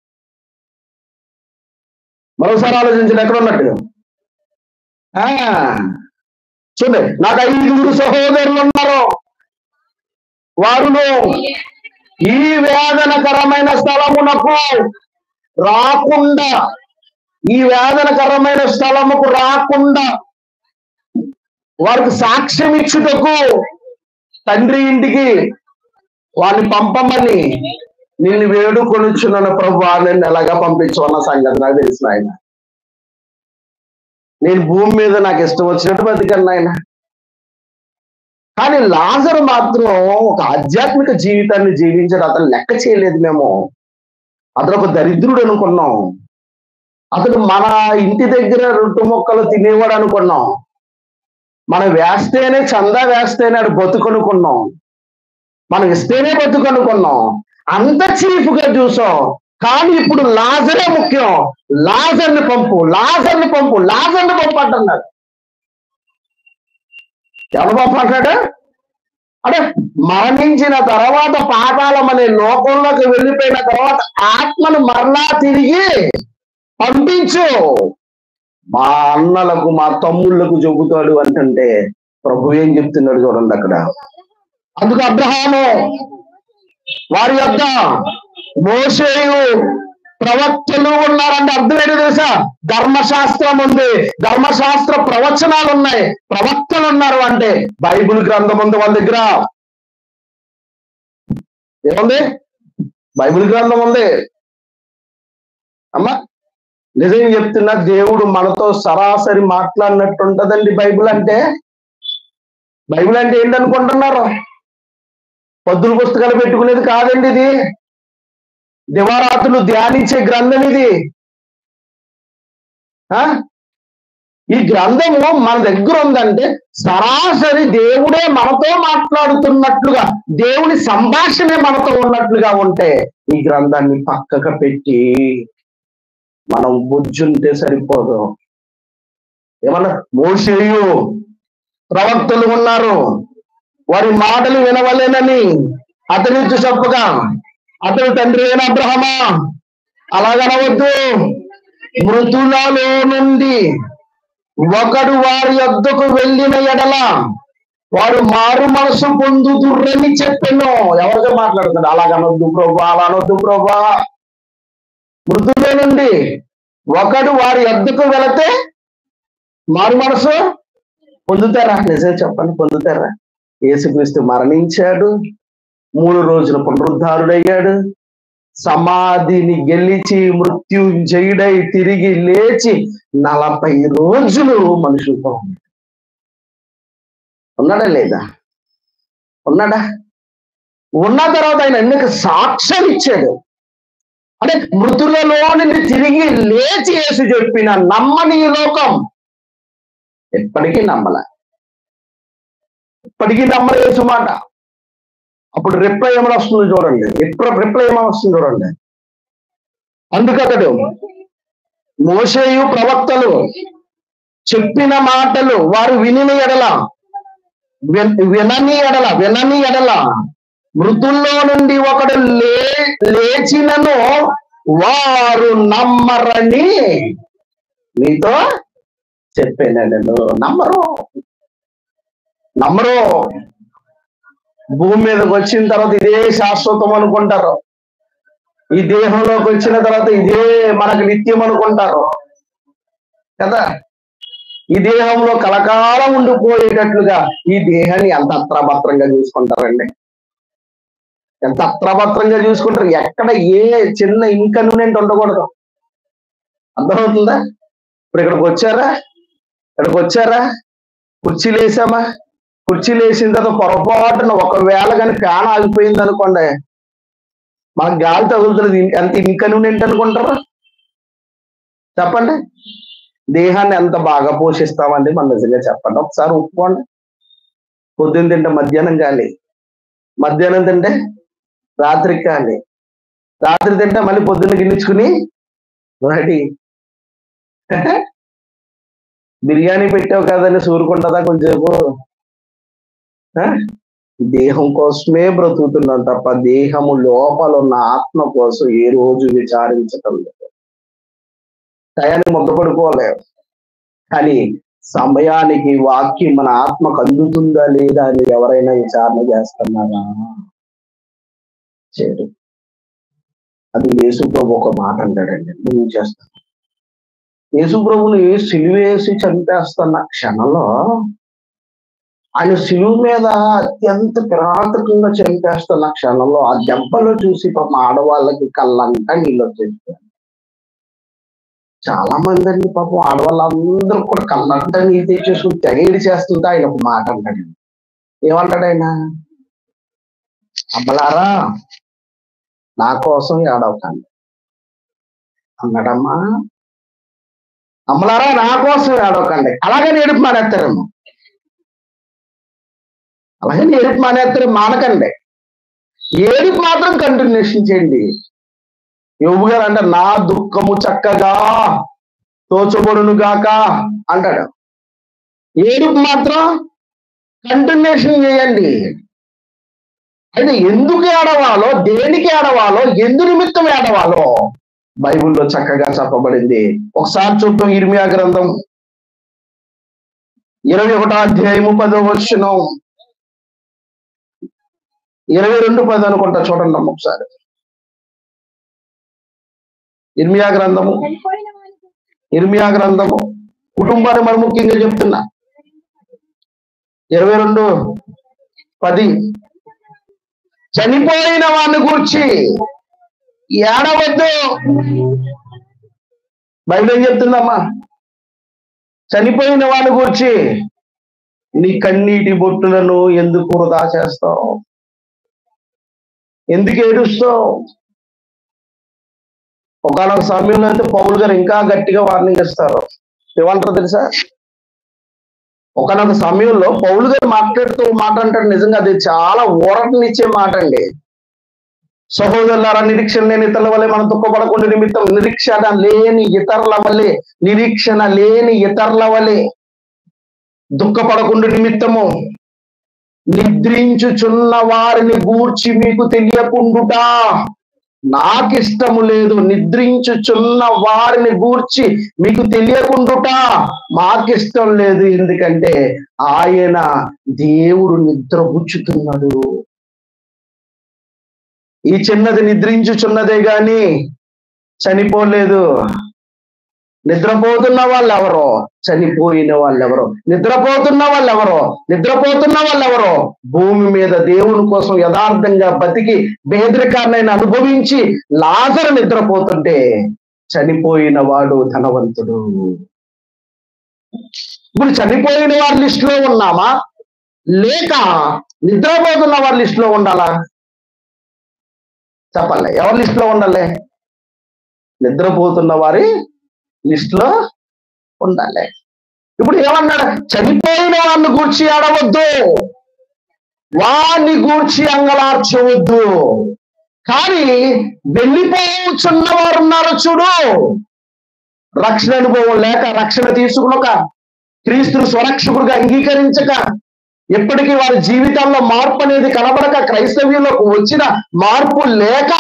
S2: మరోసారి ఆలోచించండి ఎక్కడ ఉన్నట్టు ఆ చూడండి నాకు ఐదుగురు సహోదరులు ఉన్నారు వారును ఈ వేదనకరమైన స్థలమునకు రాకుండా ఈ వేదనకరమైన స్థలముకు రాకుండా వారికి సాక్ష్యం ఇచ్చుటకు తండ్రి ఇంటికి వారిని పంపమని నిన్ను వేడుకొనుచున్నాను ప్రభు నేను ఎలాగా పంపించమన్న సంగతి నాకు తెలిసిన ఆయన నేను భూమి మీద నాకు ఇష్టం వచ్చినట్టు బతికను ఆయన కానీ లాజరు మాత్రం ఒక ఆధ్యాత్మిక జీవితాన్ని జీవించడం అతను లెక్క చేయలేదు మేము అతను ఒక దరిద్రుడు అనుకున్నాం అతడు మన ఇంటి దగ్గర రొట్టె మొక్కలు తినేవాడు అనుకున్నాం మనం వేస్తేనే చందా వేస్తేనే ఆడు బతుకనుకున్నాం మనం ఇస్తేనే బతుకనుకున్నాం అంత చీఫ్ గా చూసాం కానీ ఇప్పుడు లాజరే ముఖ్యం లాజర్ని పంపు లాజర్ని పంపు లాజర్ని పంపు అంటున్నాడు ఎవరు పంపు అంటాడు అంటే మరణించిన తర్వాత పాతాళం అనే లోకంలోకి వెళ్ళిపోయిన తర్వాత ఆత్మను మరలా తిరిగి పంపించు మా అన్నలకు మా తమ్ముళ్ళకు చెబుతాడు అంటుంటే ప్రభు ఏం చెప్తున్నాడు చూడండి అక్కడ అందుకు అబ్రహాము వారి యొక్క మోసేయు ప్రవక్తలు ఉన్నారంటే అర్థం ఏంటో తెలుసా ధర్మశాస్త్రం ఉంది ధర్మశాస్త్ర ప్రవచనాలు ఉన్నాయి ప్రవక్తలు ఉన్నారు అంటే బైబిల్ గ్రంథం ఉంది వాళ్ళ దగ్గర ఏముంది బైబిల్ గ్రంథం ఉంది అమ్మా నిజం చెప్తున్నా దేవుడు మనతో సరాసరి మాట్లాడినట్టు ఉంటదండి బైబిల్ అంటే బైబిల్ అంటే ఏంటనుకుంటున్నారు పొద్దుల పుస్తకాలు పెట్టుకునేది కాదండి ఇది దివారాత్రులు ధ్యానించే గ్రంథం ఇది ఆ? ఈ గ్రంథము మన దగ్గర ఉందంటే సరాసరి దేవుడే మనతో మాట్లాడుతున్నట్లుగా దేవుని సంభాషణే మనతో ఉన్నట్లుగా ఉంటే ఈ గ్రంథాన్ని పక్కకు పెట్టి మనం బుజ్జుంటే సరిపోదు ఏమన్నా మోసేయు ప్రవక్తలు ఉన్నారు వారి మాటలు వినవలేనని అతనిచ్చు చెప్పగా అతని తండ్రి అయిన అబ్రహమా అలాగనవద్దు మృతులలో నుండి ఒకడు వారి యొద్దకు వెళ్ళిన ఎడల వారు మారు మనసు పొందుతుర్రని చెప్పాను ఎవరితో మాట్లాడుతున్నాడు అలాగనొద్దు ప్రభా అలా అనొద్దు ప్రభా మృతుల నుండి ఒకడు వారి యొద్దకు వెళితే మారు మనసు పొందుతారా నిజం చెప్పండి పొందుతారా యేసుక్రీస్తు మరణించాడు మూడు రోజుల పునరుద్ధారుడయ్యాడు సమాధిని గెలిచి మృత్యుంజయుడై తిరిగి లేచి నలభై రోజులు మనుషులతో ఉన్నాడు. ఉన్నాడా లేదా ఉన్నాడా ఉన్న తర్వాత ఆయన ఎన్నిక సాక్ష్యం ఇచ్చాడు అంటే మృతులలో నుండి తిరిగి లేచి వేసి చెప్పిన నమ్మని ఈ లోకం ఎప్పటికీ నమ్మల ఇప్పటికీ నమ్మలేదు మాట అప్పుడు రిప్లై ఏమైనా వస్తుంది చూడండి ఎప్పుడు రిప్లై ఏమైనా వస్తుంది చూడండి అందుకతడు మోసేయు ప్రవక్తలు చెప్పిన మాటలు వారు వినిన ఎడల విన్- వినని ఎడల వినని ఎడల మృతుల్లో నుండి ఒకడు లే లేచినను వారు నమ్మరని మీతో చెప్పాను నేను నమ్మరు నమ్మరు భూమి మీదకి వచ్చిన తర్వాత ఇదే శాశ్వతం అనుకుంటారు ఈ దేహంలోకి వచ్చిన తర్వాత ఇదే మనకు నిత్యం అనుకుంటారు కదా ఈ దేహంలో కలకాలం ఉండిపోయేటట్లుగా ఈ దేహాన్ని ఎంత అత్రభత్రంగా చూసుకుంటారండి ఎంత అత్రభత్రంగా చూసుకుంటారు ఎక్కడ ఏ చిన్న ఇన్కన్వీనియంట్ ఉండకూడదు అర్థమవుతుందా ఇప్పుడు ఇక్కడికి వచ్చారా ఇక్కడికి వచ్చారా కుర్చీలు వేసామా కుర్చీలు వేసిన తర్వాత పొరపాటున ఒకవేళ కానీ ఫ్యాన్ ఆగిపోయింది అనుకోండి మనకు గాలి తగులుతున్నది ఎంత ఇన్కన్వీనియంట్ అనుకుంటారు చెప్పండి దేహాన్ని ఎంత బాగా పోషిస్తామండి మనం నిజంగా చెప్పండి ఒకసారి ఒప్పుకోండి పొద్దున్న తింటే మధ్యాహ్నం గాలి మధ్యాహ్నం తింటే రాత్రికి గాలి రాత్రి తింటే మళ్ళీ పొద్దున్న గిల్లించుకుని రెడీ బిర్యానీ పెట్టావు కదని సూరుకుంటుందా కొంచెంసేపు ఆ? దేహం కోసమే బ్రతుకుతున్నాం తప్ప దేహము లోపల ఉన్న ఆత్మ కోసం ఏ రోజు విచారించటం లేదు టయానికి ముద్ద పడుకోలేవు కానీ సమయానికి వాక్యం మన ఆత్మకు అందుతుందా లేదా అని ఎవరైనా విచారణ చేస్తున్నారా చేయరు అది యేసు ప్రభు ఒక మాట అంటాడండి నువ్వు చేస్తాను యేసు ప్రభుని సిలువేసి చంపేస్తున్న క్షణంలో ఆయన సిలువు మీద అత్యంత కిరాతకంగా చంపేస్తున్న క్షణంలో ఆ దెబ్బలు చూసి పాపం ఆడవాళ్ళకి కళ్ళంతా నీళ్ళు వచ్చేసి చాలా మంది అండి పాపం ఆడవాళ్ళందరూ కూడా కళ్ళంతా నీళ్ళు తెచ్చేసుకుని తెగేడి చేస్తుంటే ఆయన ఒక మాట అంటాడు ఏమంటాడు ఆయన అబ్బలారా నా కోసం ఏడవకండి అన్నాడమ్మా అమ్మలారా నా కోసం ఏడవకండి అలాగని ఏడుపు మానేస్తారేమో అలాగని ఏడుపు మానేస్తారు మానకండి ఏడుపు మాత్రం కంటిన్యూషన్ చేయండి యోగు గారు అంటే నా దుఃఖము చక్కగా తోచబడును గాక అంటాడు ఏడుపు మాత్రం కంటిన్యూషన్ చేయండి అయితే ఎందుకు ఏడవాలో దేనికి ఏడవాలో ఎందు నిమిత్తం ఏడవాలో బైబిల్లో చక్కగా చెప్పబడింది ఒకసారి చూద్దాం ఇర్మియా గ్రంథం ఇరవై ఒకటో అధ్యాయము పదో వచ్చిన ఇరవై రెండు పది అనుకుంటా చూడండి అమ్మ ఒకసారి ఇర్మియా గ్రంథము
S1: చనిపోయిన వారికి
S2: ఇర్మియా గ్రంథము కుటుంబాన్ని మరి ముఖ్యంగా చెప్తున్నా ఇరవై రెండు పది చనిపోయిన వాడిని గూర్చి ఏడవద్దు బైబిల్ ఏం చెప్తుందమ్మా చనిపోయిన వాడిని గూర్చి నీ కన్నీటి బొట్టులను ఎందుకు వృధా చేస్తావు ఎందుకు ఏడుస్తావు ఒకనొక సమయంలో అయితే పౌలు గారు ఇంకా గట్టిగా వార్నింగ్ ఇస్తారు ఏమంటారు తెలుసా ఒకనొక సమయంలో పౌలు గారు మాట్లాడుతూ ఓ మాట అంటాడు నిజంగా అది చాలా ఊరటనిచ్చే మాట అండి సహోదరులారా నిరీక్షణ లేని ఇతరుల వల్లే మనం దుఃఖపడకుండా నిమిత్తం నిరీక్షణ లేని ఇతరుల వల్లే నిరీక్షణ లేని ఇతరుల వల్లే దుఃఖపడకుండా నిమిత్తము నిద్రించుచున్న వారిని గూర్చి మీకు తెలియకుండుటా నాకిష్టము లేదు నిద్రించుచున్న వారిని గూర్చి మీకు తెలియకుండుట మాకిష్టం లేదు ఎందుకంటే ఆయన దేవుడు నిద్రపుచ్చుతున్నాడు ఈ చిన్నది నిద్రించుచున్నదే గాని చనిపోలేదు నిద్రపోతున్న వాళ్ళు ఎవరో చనిపోయిన వాళ్ళు ఎవరో నిద్రపోతున్న వాళ్ళు ఎవరో నిద్రపోతున్న వాళ్ళు ఎవరో భూమి మీద దేవుని కోసం యథార్థంగా బతికి బేదరికాన్ని అనుభవించి లాజరు నిద్రపోతుంటే చనిపోయిన వాడు ధనవంతుడు ఇప్పుడు చనిపోయిన వారి లిస్ట్ లో ఉన్నామా లేక నిద్రపోతున్న వారి లిస్ట్ లో ఉండాలా చెప్పాలి ఎవరి లిస్ట్ లో ఉండాలి నిద్రపోతున్న వారి లిస్ట్ లో ఉండాలి ఇప్పుడు ఏమన్నాడు చనిపోయిన వాడిని గూర్చి ఆడవద్దు వాడిని గూర్చి అంగలార్చవద్దు కానీ వెళ్ళిపోచున్న వారు ఉన్నారు చూడు రక్షణ అనుభవం లేక రక్షణ తీసుకునక క్రీస్తును స్వరక్షకుడిగా అంగీకరించక ఎప్పటికీ వారి జీవితాల్లో మార్పు అనేది కనబడక క్రైస్తవ్యంలోకి వచ్చిన మార్పు లేక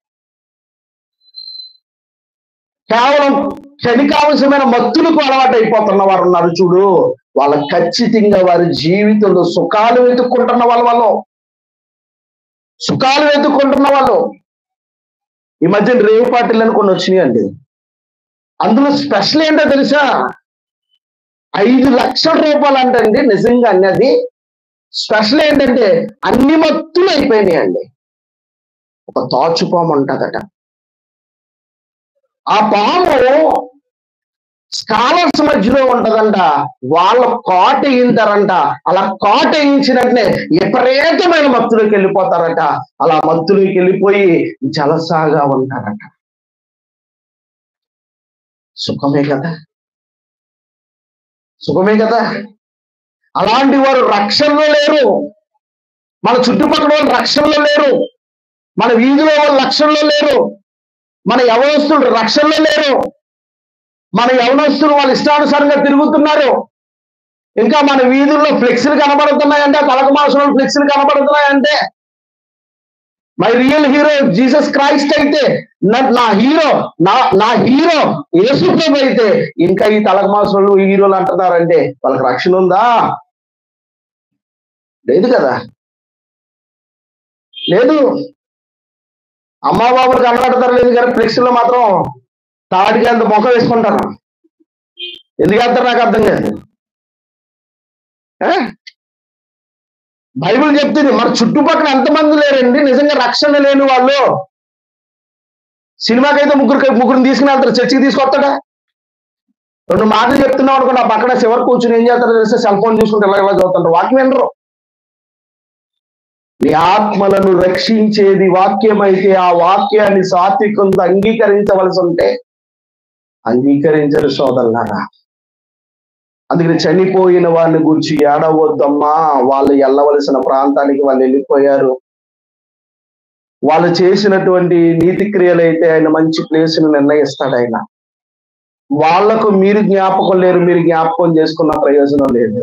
S2: కేవలం క్షణికావశ్యమైన మత్తులకు అలవాటు అయిపోతున్న వారు ఉన్నారు చూడు వాళ్ళ ఖచ్చితంగా వారి జీవితంలో సుఖాలు వెతుక్కుంటున్న వాళ్ళ వాళ్ళు సుఖాలు వెతుక్కుంటున్న వాళ్ళు ఈ మధ్య రేవు పార్టీలు అని కొన్ని వచ్చినాయండి అందులో స్పెషల్ ఏంటో తెలుసా ఐదు లక్షల రూపాయలు అంటండి నిజంగా అన్నది స్పెషల్ ఏంటంటే అన్ని మత్తులు అయిపోయినాయి అండి ఒక తాచుపాము ఉంటదట ఆ పాము స్కాలర్స్ మధ్యలో ఉంటదంట వాళ్ళ కాట వేయింటారంట అలా కాట వేయించిన వెంటనే విపరీతమైన మత్తులోకి వెళ్ళిపోతారట అలా మత్తులోకి వెళ్ళిపోయి జలసాగా ఉంటారట సుఖమే కదా సుఖమే కదా అలాంటి వారు రక్షణలో లేరు మన చుట్టుపక్కల వాళ్ళు రక్షణలో లేరు మన వీధిలో వాళ్ళు రక్షణలో లేరు మన యవనస్తులు రక్షణలో లేరు మన యవనస్తులు వాళ్ళ ఇష్టానుసారంగా తిరుగుతున్నారు ఇంకా మన వీధుల్లో ఫ్లెక్సీలు కనబడుతున్నాయంటే తలకు మాసం ఫ్లెక్సీలు కనబడుతున్నాయంటే my real hero Jesus Christ అయితే నా- నా హీరో నా నా హీరో యేసుప్రభు అయితే ఇంకా ఈ తలకు మాసంలో హీరోలు అంటున్నారంటే వాళ్ళకి రక్షణ ఉందా లేదు కదా లేదు అమ్మా బాబులు కనబడతారు లేదు కానీ ఫ్లెక్సీలో మాత్రం తాడికి అంత ముఖం వేసుకుంటారు ఎందుకు వేస్తారు నాకు అర్థం కాదు ఆ? బైబిల్ చెప్తుంది మన చుట్టుపక్కల ఎంతమంది లేరండి నిజంగా రక్షణ లేని వాళ్ళు సినిమాకైతే ముగ్గురు ముగ్గురిని తీసుకుని వెళ్తారు చర్చికి తీసుకొస్తాడా రెండు మాటలు చెప్తున్నాం అనుకో నా పక్కన చివరి కూర్చుని ఏం చేస్తారో తెలిస్తే సెల్ ఫోన్ చూసుకుంటే ఇలా ఇలా చదువుతుంటారు వాక్యం వినరు నీ ఆత్మలను రక్షించేది వాక్యం అయితే ఆ వాక్యాన్ని సాత్వికంతో అంగీకరించవలసి ఉంటే అంగీకరించరు సోదరులారా అందుకని చనిపోయిన వారిని గురించి ఏడవద్దమ్మా వాళ్ళు వెళ్ళవలసిన ప్రాంతానికి వాళ్ళు వెళ్ళిపోయారు వాళ్ళు చేసినటువంటి నీతి క్రియలు అయితే ఆయన మంచి ప్లేస్ను నిర్ణయిస్తాడు ఆయన వాళ్లకు మీరు జ్ఞాపకం లేరు మీరు జ్ఞాపకం చేసుకున్న ప్రయోజనం లేదు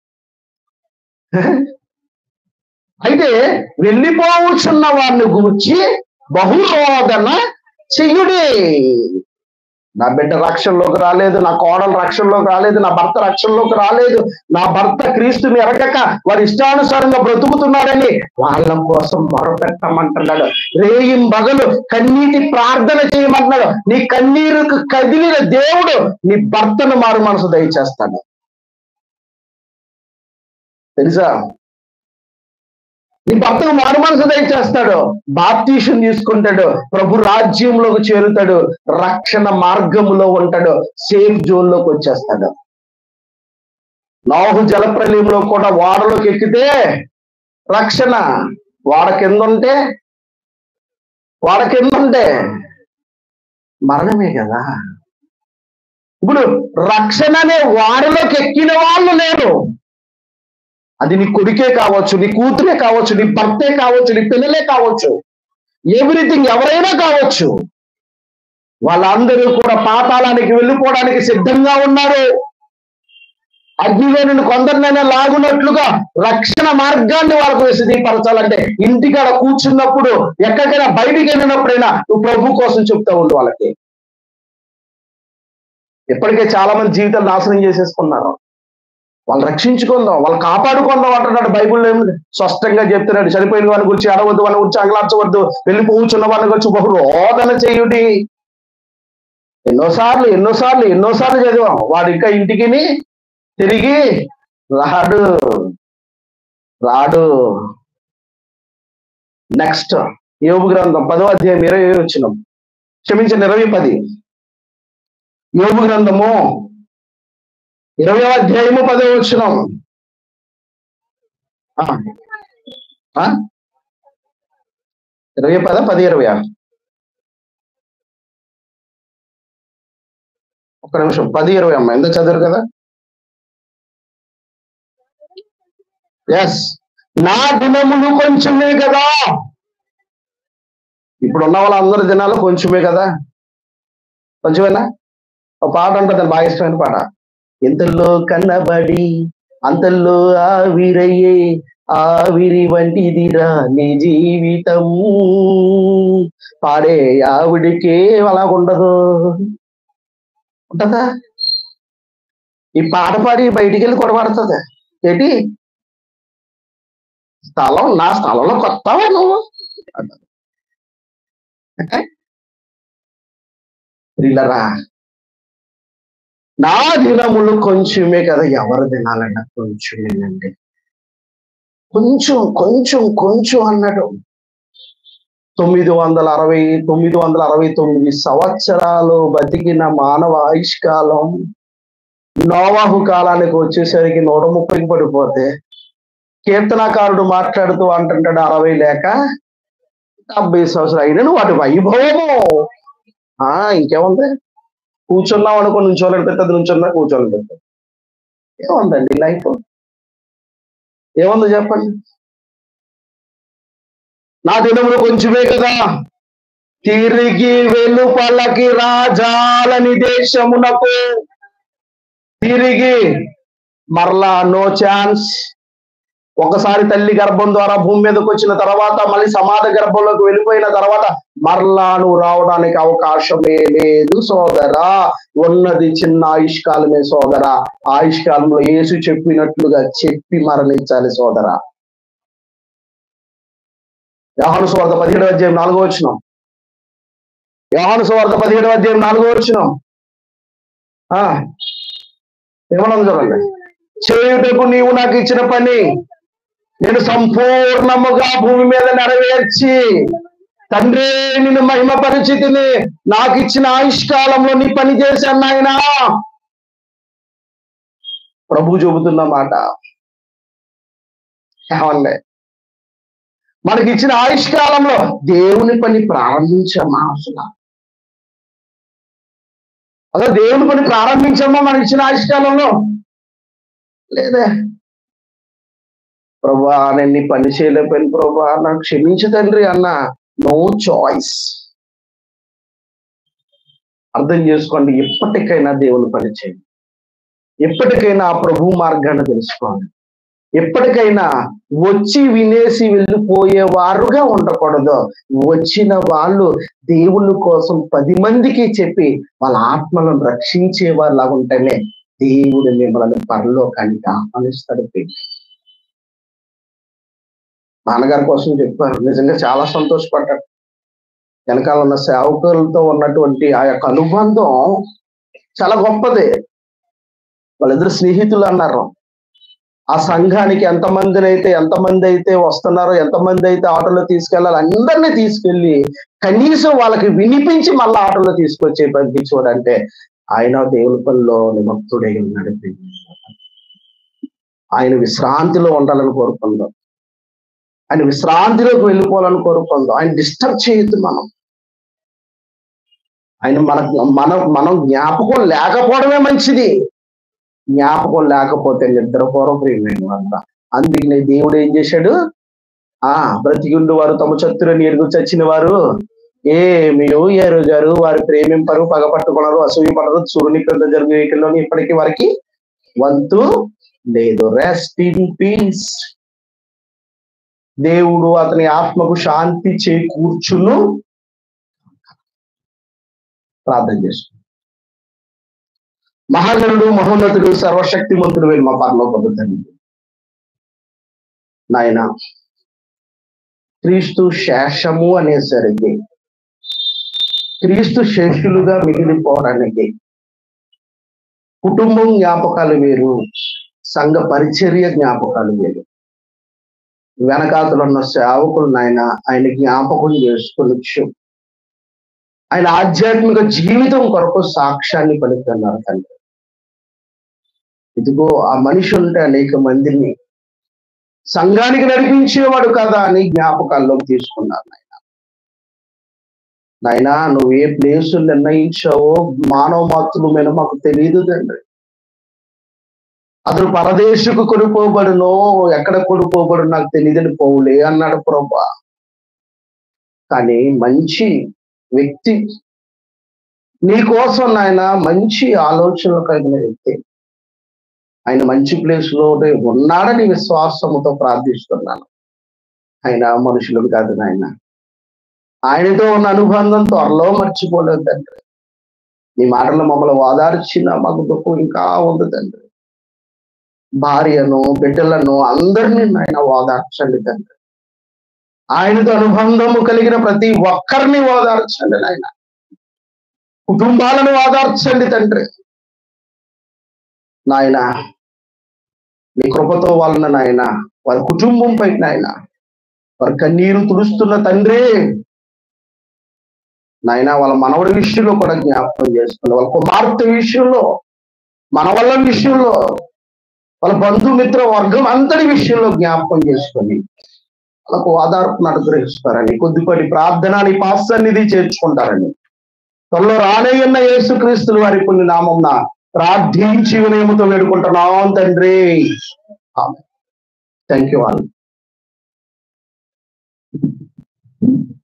S2: అయితే వెళ్ళిపోవచ్చున్న వారిని గురించి బహురోదన చెయ్యుడే నా బిడ్డ రక్షణలోకి రాలేదు నా కోడలు రక్షణలోకి రాలేదు నా భర్త రక్షణలోకి రాలేదు నా భర్త క్రీస్తుని ఎరగక వారి ఇష్టానుసారంగా బ్రతుకుతున్నాడని వాళ్ళ కోసం మొరపెట్టమంటున్నాడు రేయిం బగలు కన్నీటి ప్రార్థన చేయమంటున్నాడు నీ కన్నీరుకు కదిలిన దేవుడు నీ భర్తను మారు మనసు దయచేస్తాడు తెలుసా నీ భర్తకు మారు మనసు దయచేస్తాడు బాప్తీషన్ తీసుకుంటాడు ప్రభు రాజ్యంలోకి చేరుతాడు రక్షణ మార్గములో ఉంటాడు సేఫ్ జోన్ లోకి వచ్చేస్తాడు నాహు జలప్రలయంలో కూడా వాడలోకి ఎక్కితే రక్షణ వాడ కింద ఉంటే వాడ కింద ఉంటే మరణమే కదా ఇప్పుడు రక్షణ అనే వాడలోకి ఎక్కిన వాళ్ళు లేరు అది నీ కొడుకే కావచ్చు నీ కూతురే కావచ్చు నీ భర్తే కావచ్చు నీ పిల్లలే కావచ్చు ఎవ్రీథింగ్ ఎవరైనా కావచ్చు వాళ్ళందరూ కూడా పాతాళానికి వెళ్ళిపోవడానికి సిద్ధంగా ఉన్నారు అగ్నిలో నిన్ను కొందరినైనా లాగునట్లుగా రక్షణ మార్గాన్ని వాళ్ళకు విశదీపరచాలంటే ఇంటికాడ కూర్చున్నప్పుడు ఎక్కడికైనా బయటికి వెళ్ళినప్పుడైనా నువ్వు ప్రభు కోసం చెప్తా ఉండు వాళ్ళకి ఇప్పటికే చాలా మంది జీవితాలు నాశనం చేసేసుకున్నారు వాళ్ళు రక్షించుకుందాం వాళ్ళు కాపాడుకుందాం అంటున్నాడు బైబుల్ ఏమి స్పష్టంగా చెప్తున్నాడు చనిపోయిన వారి గురించి అడవద్దు వారి గురించి అంగలార్చవద్దు వెళ్ళిపోవచ్చున్న వారి గురించి బహు రోదన చేయుడి ఎన్నోసార్లు ఎన్నోసార్లు ఎన్నోసార్లు చదివాం వాడు ఇంకా ఇంటికి తిరిగి రాడు రాడు నెక్స్ట్ యోగు గ్రంథం పదో అధ్యాయం ఇరవై వచ్చిన క్షమించండి ఇరవై పది యోగు గ్రంథము ఇరవై అధ్యాయము పదో వచ్చిన ఇరవై పద పది ఇరవై ఒక్క నిమిషం పది ఇరవై అమ్మ ఎంత చదువు కదా ఎస్ నా దినములు కొంచెమే కదా ఇప్పుడు ఉన్న వాళ్ళందరి దినాలు కొంచెమే కదా కొంచెమేనా ఒక పాట ఉంటుంది బాగా ఇష్టమైన పాట ఎంతలో కన్నబడి అంతల్లో ఆవిరయ్యే ఆవిరి వంటిదిరా నీ జీవితం పాడే ఆవిడికే అలా ఉండదు ఉంటదా ఈ పాట పాడి బయటికి వెళ్ళి కొడబడుతుంది ఏంటి స్థలం నా స్థలంలో కొత్తవా నువ్వు అంటారు. ప్రియులరా నా దినములు కొంచెమే కదా ఎవరు తినాలన్న కొంచెమేనండి కొంచెం కొంచెం కొంచెం అన్నాడు తొమ్మిది వందల అరవై తొమ్మిది వందల అరవై తొమ్మిది సంవత్సరాలు బతికిన మానవ ఆయుష్కాలం నోవాహు కాలానికి వచ్చేసరికి నూట ముప్పైకి పడిపోతే కీర్తనాకారుడు మాట్లాడుతూ అంటుంటాడు అరవై లేక డెబ్బై సంవత్సరాలు అయినను వాటి వైభవము ఆ ఇంకేముంది కూర్చున్నాం అనుకో నుంచోలేని పెద్దది నుంచున్నా కూర్చోలేని పెద్దది ఏముందండి లైఫ్ ఏముంది చెప్పండి నా దినములు కొంచెమే కదా తిరిగి వెలుపలకి రాజాలని దేశమునకు తిరిగి మరలా నో ఛాన్స్ ఒకసారి తల్లి గర్భం ద్వారా భూమి మీదకి వచ్చిన తర్వాత మళ్ళీ సమాధ గర్భంలోకి వెళ్ళిపోయిన తర్వాత మరలా నువ్వు రావడానికి అవకాశమే లేదు సోదరా ఉన్నది చిన్న ఆయుష్కాలమే సోదరా ఆయుష్కాలంలో యేసు చెప్పినట్లుగా చెప్పి మరణించాలి సోదరా యోహాను సువార్త పదిహేడు అధ్యాయం నాలుగో వచ్చిన యోహాను సువార్త పదిహేడు అధ్యాయం నాలుగో వచ్చిన ఏమన్నా చూడండి చేయుటకు నీవు నాకు ఇచ్చిన పని నేను సంపూర్ణముగా భూమి మీద నెరవేర్చి తండ్రి నిన్ను మహిమ పరిచితిని నాకు ఇచ్చిన ఆయుష్కాలంలో నీ పని చేశాను నాయనా ప్రభు చెబుతున్న మాట ఏమన్నా మనకి ఇచ్చిన ఆయుష్కాలంలో దేవుని పని ప్రారంభించామా అసలు అసలు దేవుని పని ప్రారంభించమ్మా మన ఇచ్చిన ఆయుష్కాలంలో లేదే ప్రభా నేను నీ పని చేయలేకపోయిన ప్రభా నాకు క్షమించు తండ్రి అన్న నో చాయిస్ అర్థం చేసుకోండి ఎప్పటికైనా దేవుని పని చేయండి ఎప్పటికైనా ఆ ప్రభు మార్గాన్ని తెలుసుకోండి ఎప్పటికైనా వచ్చి వినేసి వెళ్ళిపోయేవారుగా ఉండకూడదు వచ్చిన వాళ్ళు దేవుని కోసం పది మందికి చెప్పి వాళ్ళ ఆత్మలను రక్షించే వాళ్ళగా ఉంటేనే దేవుడు మిమ్మల్ని పరలోకానికి ఆహ్వానిస్తాడు ప్రియులు. నాన్నగారి కోసం చెప్పారు నిజంగా చాలా సంతోషపడ్డాడు వెనకాల ఉన్న సేవకులతో ఉన్నటువంటి ఆ యొక్క అనుబంధం చాలా గొప్పది వాళ్ళిద్దరు స్నేహితులు అన్నారు ఆ సంఘానికి ఎంతమందిని అయితే ఎంతమంది అయితే వస్తున్నారో ఎంతమంది అయితే ఆటోలో తీసుకెళ్ళాలి అందరినీ తీసుకెళ్లి కనీసం వాళ్ళకి వినిపించి మళ్ళీ ఆటోలో తీసుకొచ్చి పంపించోడంటే ఆయన దేవుని పనిలో నిమగ్నుడై ఉన్నాడు ఆయన విశ్రాంతిలో ఉండాలని కోరుకుందాం ఆయన విశ్రాంతిలోకి వెళ్ళిపోవాలని కోరుకుందాం ఆయన డిస్టర్బ్ చేయొద్దు మనం ఆయన మన మన మనం జ్ఞాపకం లేకపోవడమే మంచిది జ్ఞాపకం లేకపోతే నిద్రపోరం ప్రియమైన వాళ్ళ అందుకనే దేవుడు ఏం చేశాడు ఆ బ్రతికుండు వారు తమ చతురని ఎరుగు చచ్చిన వారు ఏమి ఎరుగారు వారు ప్రేమింపరు పగ పట్టుకున్నారు అసూయ పడరు సూర్యుని క్రింద జరిగే వీటిలోని ఇప్పటికీ వారికి వంతు లేదు రెస్ట్ ఇన్ పీస్ దేవుడు అతని ఆత్మకు శాంతి చేకూర్చును ప్రార్థన చేస్తుంది మహాగణుడు మహోన్నతుడు సర్వశక్తిమంతుడు వెళ్ళి మా పరలో పొందుతండి నాయన క్రీస్తు శేషము అనేసరికి క్రీస్తు శేషులుగా మిగిలిపోవడానికి కుటుంబం జ్ఞాపకాలు వేరు సంఘ పరిచర్య జ్ఞాపకాలు వేరు వెనకాతలు ఉన్న సేవకులు నాయన ఆయన జ్ఞాపకం చేసుకొనొచ్చు ఆయన ఆధ్యాత్మిక జీవితం కొరకు సాక్ష్యాన్ని పలుకుతున్నారు తండ్రి ఇదిగో ఆ మనిషి ఉంటే అనేక మందిని సంఘానికి నడిపించేవాడు కదా అని జ్ఞాపకాల్లోకి తీసుకున్నారు నాయన నాయనా నువ్వు ఏ ప్లేస్ నిర్ణయించావో మానవ మాతృల మీద మాకు తెలియదు తండ్రి అతను పరదేశకు కొనుక్కోబడునో ఎక్కడ కొనుక్కోబడు నాకు తెలియదని పోవులే అన్నాడు ప్రభా కానీ మంచి వ్యక్తి నీ కోసం నాయన మంచి ఆలోచనలు కలిగిన వ్యక్తి ఆయన మంచి ప్లేస్ లో ఉన్నాడని విశ్వాసముతో ప్రార్థిస్తున్నాను ఆయన మనుషులకు కాదు నాయన ఆయనతో ఉన్న అనుబంధం త్వరలో మర్చిపోలేదు తండ్రి నీ మాటలు మమ్మల్ని ఓదార్చిన మాకు దుఃఖం ఇంకా ఉంది తండ్రి భార్యను బిడ్డలను అందరినీ ఆయన ఓదార్చండి తండ్రి ఆయనతో అనుబంధము కలిగిన ప్రతి ఒక్కరిని ఓదార్చండి నాయన కుటుంబాలను ఓదార్చండి తండ్రి నాయన నీ కృపతో వాళ్ళన నాయన వారి కుటుంబం పైన నాయన వారి కన్నీరు తుడుస్తున్న తండ్రి నాయన వాళ్ళ మనవడి విషయంలో కూడా జ్ఞాపకం చేసుకుని వాళ్ళ కుమార్తె విషయంలో మనవళ్ళ విషయంలో వాళ్ళ బంధుమిత్ర వర్గం అంతటి విషయంలో జ్ఞాపకం చేసుకొని వాళ్ళకు ఆధారపణ అనుగ్రహిస్తారని కొద్దిపాటి ప్రార్థన నీ పాసన్నిధి చేర్చుకుంటారని త్వరలో రానయ్యన్న యేసుక్రీస్తులు వారి కొన్ని నామం ప్రార్థించి వినయముతో వేడుకుంటున్నాం తండ్రి థ్యాంక్ యూ ఆల్